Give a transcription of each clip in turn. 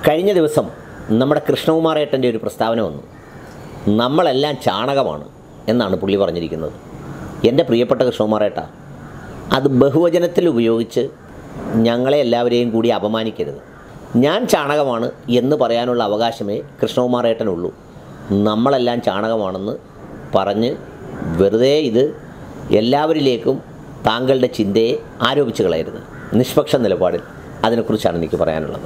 കഴിഞ്ഞ ദിവസം നമ്മുടെ കൃഷ്ണകുമാറേട്ടൻ്റെ ഒരു പ്രസ്താവന വന്നു നമ്മളെല്ലാം ചാണകമാണ് എന്നാണ് പുള്ളി പറഞ്ഞിരിക്കുന്നത് എൻ്റെ പ്രിയപ്പെട്ട കൃഷ്ണകുമാറേട്ട അത് ബഹുവചനത്തിൽ ഉപയോഗിച്ച് ഞങ്ങളെ എല്ലാവരെയും കൂടി അപമാനിക്കരുത് ഞാൻ ചാണകമാണ് എന്ന് പറയാനുള്ള അവകാശമേ കൃഷ്ണകുമാറേട്ടനുള്ളൂ നമ്മളെല്ലാം ചാണകമാണെന്ന് പറഞ്ഞ് വെറുതെ ഇത് എല്ലാവരിലേക്കും താങ്കളുടെ ചിന്തയെ ആരോപിച്ച് കളയരുത് നിഷ്പക്ഷ നിലപാടിൽ അതിനെക്കുറിച്ചാണ് എനിക്ക് പറയാനുള്ളത്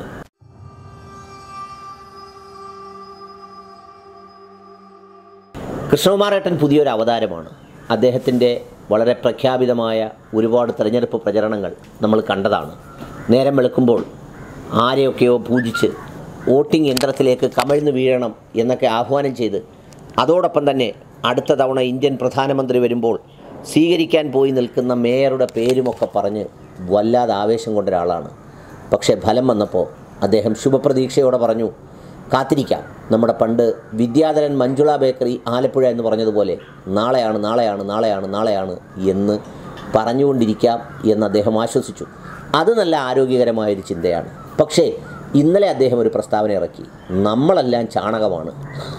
കൃഷ്ണകുമാറേട്ടൻ പുതിയൊരു അവതാരമാണ് അദ്ദേഹത്തിൻ്റെ വളരെ പ്രഖ്യാപിതമായ ഒരുപാട് തെരഞ്ഞെടുപ്പ് പ്രചരണങ്ങൾ നമ്മൾ കണ്ടതാണ് നേരം വെളുക്കുമ്പോൾ ആരെയൊക്കെയോ പൂജിച്ച് വോട്ടിംഗ് യന്ത്രത്തിലേക്ക് കമിഴ്ന്ന് വീഴണം എന്നൊക്കെ ആഹ്വാനം ചെയ്ത് അതോടൊപ്പം തന്നെ അടുത്ത തവണ ഇന്ത്യൻ പ്രധാനമന്ത്രി വരുമ്പോൾ സ്വീകരിക്കാൻ പോയി നിൽക്കുന്ന മേയറുടെ പേരുമൊക്കെ പറഞ്ഞ് വല്ലാതെ ആവേശം കൊണ്ട ഒരാളാണ് പക്ഷേ ഫലം വന്നപ്പോൾ അദ്ദേഹം ശുഭപ്രതീക്ഷയോടെ പറഞ്ഞു കാത്തിരിക്കാം നമ്മുടെ പണ്ട് വിദ്യാധരൻ മഞ്ജുള ബേക്കറി ആലപ്പുഴ എന്ന് പറഞ്ഞതുപോലെ നാളെയാണ് നാളെയാണ് നാളെയാണ് നാളെയാണ് എന്ന് പറഞ്ഞുകൊണ്ടിരിക്കാം എന്ന് അദ്ദേഹം ആശ്വസിച്ചു അത് നല്ല ആരോഗ്യകരമായൊരു ചിന്തയാണ് പക്ഷേ ഇന്നലെ അദ്ദേഹം ഒരു പ്രസ്താവന ഇറക്കി നമ്മളെല്ലാം ചാണകമാണ്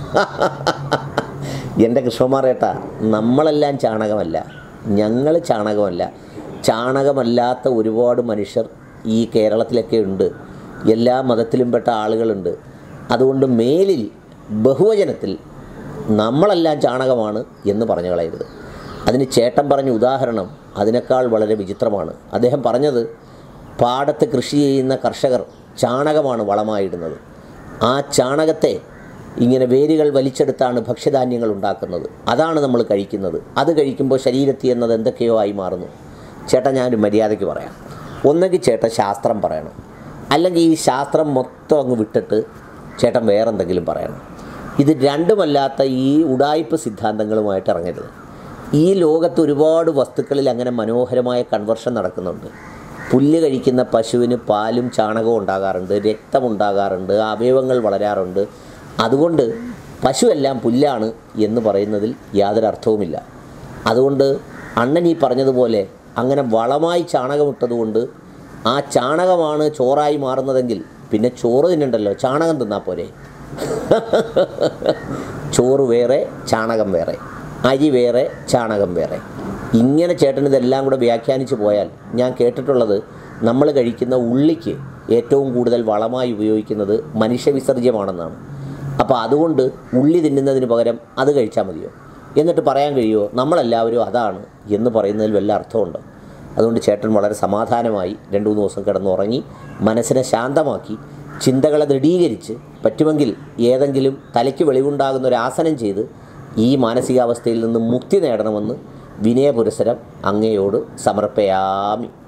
എൻ്റെ കൃഷ്ണകുമാറേട്ട നമ്മളെല്ലാം ചാണകമല്ല ഞങ്ങൾ ചാണകമല്ല ചാണകമല്ലാത്ത ഒരുപാട് മനുഷ്യർ ഈ കേരളത്തിലൊക്കെ ഉണ്ട് എല്ലാ മതത്തിലും പെട്ട ആളുകളുണ്ട് അതുകൊണ്ട് മേലിൽ ബഹുവചനത്തിൽ നമ്മളെല്ലാം ചാണകമാണ് എന്ന് പറഞ്ഞു കളയരുത് അതിന് ചേട്ടൻ പറഞ്ഞ ഉദാഹരണം അതിനേക്കാൾ വളരെ വിചിത്രമാണ് അദ്ദേഹം പറഞ്ഞത് പാടത്ത് കൃഷി ചെയ്യുന്ന കർഷകർ ചാണകമാണ് വളമായിടുന്നത് ആ ചാണകത്തെ ഇങ്ങനെ വേരുകൾ വലിച്ചെടുത്താണ് ഭക്ഷ്യധാന്യങ്ങൾ ഉണ്ടാക്കുന്നത് അതാണ് നമ്മൾ കഴിക്കുന്നത് അത് കഴിക്കുമ്പോൾ ശരീരത്തിൽ എന്നത് എന്തൊക്കെയോ ആയി മാറുന്നു ചേട്ടാ ഞാനൊരു മര്യാദയ്ക്ക് പറയാം ഒന്നെങ്കിൽ ചേട്ടൻ ശാസ്ത്രം പറയണം അല്ലെങ്കിൽ ഈ ശാസ്ത്രം മൊത്തം അങ്ങ് വിട്ടിട്ട് ചേട്ടൻ വേറെന്തെങ്കിലും പറയണം ഇത് രണ്ടുമല്ലാത്ത ഈ ഉടായ്പ സിദ്ധാന്തങ്ങളുമായിട്ട് ഇറങ്ങരുത് ഈ ലോകത്ത് ഒരുപാട് വസ്തുക്കളിൽ അങ്ങനെ മനോഹരമായ കൺവർഷൻ നടക്കുന്നുണ്ട് പുല്ല് കഴിക്കുന്ന പശുവിന് പാലും ചാണകവും ഉണ്ടാകാറുണ്ട് രക്തമുണ്ടാകാറുണ്ട് അവയവങ്ങൾ വളരാറുണ്ട് അതുകൊണ്ട് പശുവെല്ലാം പുല്ലാണ് എന്ന് പറയുന്നതിൽ യാതൊരു അർത്ഥവുമില്ല അതുകൊണ്ട് അണ്ണൻ ഈ പറഞ്ഞതുപോലെ അങ്ങനെ വളമായി ചാണകമിട്ടതുകൊണ്ട് ആ ചാണകമാണ് ചോറായി മാറുന്നതെങ്കിൽ പിന്നെ ചോറ് തിന്നണ്ടല്ലോ ചാണകം തിന്നാൽ പോരെ ചോറ് വേറെ ചാണകം വേറെ അരി വേറെ ചാണകം വേറെ ഇങ്ങനെ ചേട്ടൻ ഇതെല്ലാം കൂടെ വ്യാഖ്യാനിച്ച് പോയാൽ ഞാൻ കേട്ടിട്ടുള്ളത് നമ്മൾ കഴിക്കുന്ന ഉള്ളിക്ക് ഏറ്റവും കൂടുതൽ വളമായി ഉപയോഗിക്കുന്നത് മനുഷ്യവിസർജ്യമാണെന്നാണ് അപ്പോൾ അതുകൊണ്ട് ഉള്ളി തിന്നുന്നതിന് പകരം അത് കഴിച്ചാൽ മതിയോ എന്നിട്ട് പറയാൻ കഴിയുമോ നമ്മളെല്ലാവരും അതാണ് എന്ന് പറയുന്നതിൽ വല്ല അർത്ഥമുണ്ടോ അതുകൊണ്ട് ചേട്ടൻ വളരെ സമാധാനമായി രണ്ട് മൂന്ന് ദിവസം കിടന്നുറങ്ങി മനസ്സിനെ ശാന്തമാക്കി ചിന്തകളെ ദൃഢീകരിച്ച് പറ്റുമെങ്കിൽ ഏതെങ്കിലും തലയ്ക്ക് വെളിവുണ്ടാകുന്ന ഒരു ആസനം ചെയ്ത് ഈ മാനസികാവസ്ഥയിൽ നിന്ന് മുക്തി നേടണമെന്ന് വിനയപുരസരം അങ്ങയോട് സമർപ്പയാമി